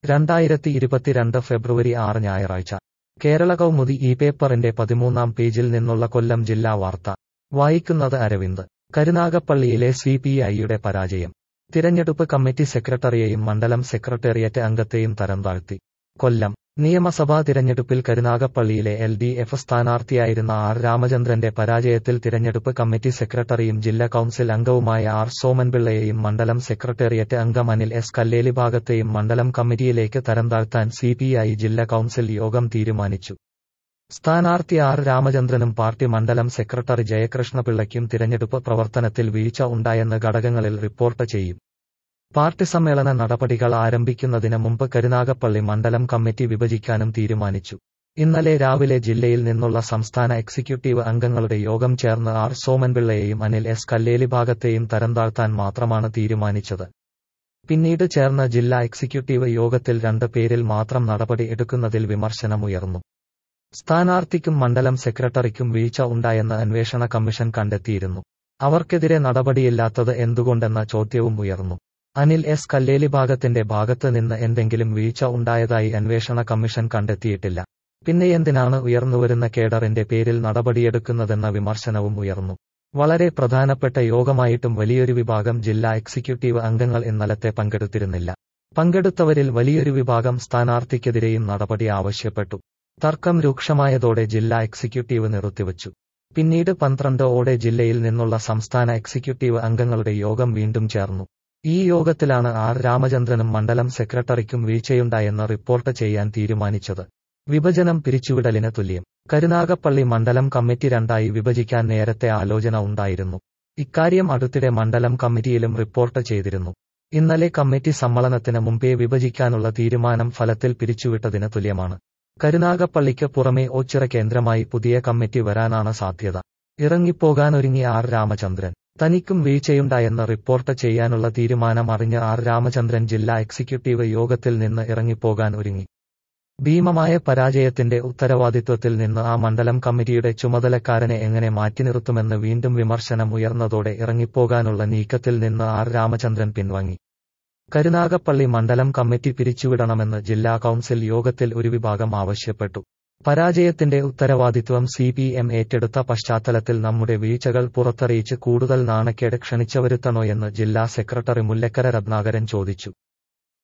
രണ്ടായിരത്തി ഇരുപത്തിരണ്ട് ഫെബ്രുവരി ആറ് ഞായറാഴ്ച കേരള കൗമുദി ഈ പേപ്പറിന്റെ പതിമൂന്നാം പേജിൽ നിന്നുള്ള കൊല്ലം ജില്ലാ വാർത്ത വായിക്കുന്നത് അരവിന്ദ് കരുനാഗപ്പള്ളിയിലെ സി പി ഐയുടെ പരാജയം തിരഞ്ഞെടുപ്പ് കമ്മിറ്റി സെക്രട്ടറിയെയും മണ്ഡലം സെക്രട്ടേറിയറ്റ് അംഗത്തെയും തരംതാഴ്ത്തി കൊല്ലം നിയമസഭാ തിരഞ്ഞെടുപ്പിൽ കരുനാഗപ്പള്ളിയിലെ എൽ ഡി എഫ് സ്ഥാനാർത്ഥിയായിരുന്ന ആർ രാമചന്ദ്രന്റെ പരാജയത്തിൽ തിരഞ്ഞെടുപ്പ് കമ്മിറ്റി സെക്രട്ടറിയും ജില്ലാ കൌൺസിൽ അംഗവുമായ ആർ സോമൻപിള്ളയെയും മണ്ഡലം സെക്രട്ടേറിയറ്റ് അംഗം അനിൽ എസ് കല്ലേലി ഭാഗത്തെയും മണ്ഡലം കമ്മിറ്റിയിലേക്ക് തരംതാഴ്ത്താൻ സി പി ഐ ജില്ലാ കൌൺസിൽ യോഗം തീരുമാനിച്ചു സ്ഥാനാർത്ഥി ആർ രാമചന്ദ്രനും പാർട്ടി മണ്ഡലം സെക്രട്ടറി ജയകൃഷ്ണപിള്ളയ്ക്കും തിരഞ്ഞെടുപ്പ് പ്രവർത്തനത്തിൽ വീഴ്ച ഉണ്ടായെന്ന് ഘടകങ്ങളിൽ റിപ്പോർട്ട് ചെയ്യും പാർട്ടി സമ്മേളന നടപടികൾ ആരംഭിക്കുന്നതിന് മുമ്പ് കരുനാഗപ്പള്ളി മണ്ഡലം കമ്മിറ്റി വിഭജിക്കാനും തീരുമാനിച്ചു ഇന്നലെ രാവിലെ ജില്ലയിൽ നിന്നുള്ള സംസ്ഥാന എക്സിക്യൂട്ടീവ് അംഗങ്ങളുടെ യോഗം ചേർന്ന് ആർ സോമൻപിള്ളയെയും അനിൽ എസ് കല്ലേലി ഭാഗത്തെയും തരംതാഴ്ത്താൻ മാത്രമാണ് തീരുമാനിച്ചത് പിന്നീട് ചേർന്ന ജില്ലാ എക്സിക്യൂട്ടീവ് യോഗത്തിൽ രണ്ട് പേരിൽ മാത്രം നടപടി എടുക്കുന്നതിൽ വിമർശനമുയർന്നു സ്ഥാനാർത്ഥിക്കും മണ്ഡലം സെക്രട്ടറിക്കും വീഴ്ച ഉണ്ടായെന്ന് അന്വേഷണ കമ്മീഷൻ കണ്ടെത്തിയിരുന്നു അവർക്കെതിരെ നടപടിയില്ലാത്തത് എന്തുകൊണ്ടെന്ന ചോദ്യവും ഉയർന്നു അനിൽ എസ് കല്ലേലി ഭാഗത്തിന്റെ ഭാഗത്ത് നിന്ന് എന്തെങ്കിലും വീഴ്ച ഉണ്ടായതായി അന്വേഷണ കമ്മീഷൻ കണ്ടെത്തിയിട്ടില്ല പിന്നെയെന്തിനാണ് ഉയർന്നുവരുന്ന കേഡറിന്റെ പേരിൽ നടപടിയെടുക്കുന്നതെന്ന വിമർശനവും ഉയർന്നു വളരെ പ്രധാനപ്പെട്ട യോഗമായിട്ടും വലിയൊരു വിഭാഗം ജില്ലാ എക്സിക്യൂട്ടീവ് അംഗങ്ങൾ ഇന്നലത്തെ പങ്കെടുത്തിരുന്നില്ല പങ്കെടുത്തവരിൽ വലിയൊരു വിഭാഗം സ്ഥാനാർത്ഥിക്കെതിരെയും നടപടി ആവശ്യപ്പെട്ടു തർക്കം രൂക്ഷമായതോടെ ജില്ലാ എക്സിക്യൂട്ടീവ് നിർത്തിവച്ചു പിന്നീട് പന്ത്രണ്ട് ഓടെ ജില്ലയിൽ നിന്നുള്ള സംസ്ഥാന എക്സിക്യൂട്ടീവ് അംഗങ്ങളുടെ യോഗം വീണ്ടും ചേർന്നു ഈ യോഗത്തിലാണ് ആർ രാമചന്ദ്രനും മണ്ഡലം സെക്രട്ടറിക്കും വീഴ്ചയുണ്ടായെന്ന് റിപ്പോർട്ട് ചെയ്യാൻ തീരുമാനിച്ചത് വിഭജനം പിരിച്ചുവിടലിന് തുല്യം കരുനാഗപ്പള്ളി മണ്ഡലം കമ്മിറ്റി രണ്ടായി വിഭജിക്കാൻ നേരത്തെ ആലോചന ഉണ്ടായിരുന്നു ഇക്കാര്യം അടുത്തിടെ മണ്ഡലം കമ്മിറ്റിയിലും റിപ്പോർട്ട് ചെയ്തിരുന്നു ഇന്നലെ കമ്മിറ്റി സമ്മേളനത്തിന് മുമ്പേ വിഭജിക്കാനുള്ള തീരുമാനം ഫലത്തിൽ പിരിച്ചുവിട്ടതിന് തുല്യമാണ് കരുനാഗപ്പള്ളിക്ക് പുറമെ ഓച്ചിറ കേന്ദ്രമായി പുതിയ കമ്മിറ്റി വരാനാണ് സാധ്യത ഇറങ്ങിപ്പോകാനൊരുങ്ങി ആർ രാമചന്ദ്രൻ തനിക്കും വീഴ്ചയുണ്ടായെന്ന് റിപ്പോർട്ട് ചെയ്യാനുള്ള തീരുമാനം അറിഞ്ഞ് ആർ രാമചന്ദ്രൻ ജില്ലാ എക്സിക്യൂട്ടീവ് യോഗത്തിൽ നിന്ന് ഇറങ്ങിപ്പോകാൻ ഒരുങ്ങി ഭീമമായ പരാജയത്തിന്റെ ഉത്തരവാദിത്വത്തിൽ നിന്ന് ആ മണ്ഡലം കമ്മിറ്റിയുടെ ചുമതലക്കാരനെ എങ്ങനെ മാറ്റി നിർത്തുമെന്ന് വീണ്ടും വിമർശനം ഉയർന്നതോടെ ഇറങ്ങിപ്പോകാനുള്ള നീക്കത്തിൽ നിന്ന് ആർ രാമചന്ദ്രൻ പിൻവാങ്ങി കരുനാഗപ്പള്ളി മണ്ഡലം കമ്മിറ്റി പിരിച്ചുവിടണമെന്ന് ജില്ലാ കൌൺസിൽ യോഗത്തിൽ ഒരു വിഭാഗം ആവശ്യപ്പെട്ടു പരാജയത്തിന്റെ ഉത്തരവാദിത്വം സി പി എം ഏറ്റെടുത്ത പശ്ചാത്തലത്തിൽ നമ്മുടെ വീഴ്ചകൾ പുറത്തറിയിച്ച് കൂടുതൽ നാണക്കേട് ക്ഷണിച്ചവരുത്തണോയെന്ന് ജില്ലാ സെക്രട്ടറി മുല്ലക്കര രത്നാകരൻ ചോദിച്ചു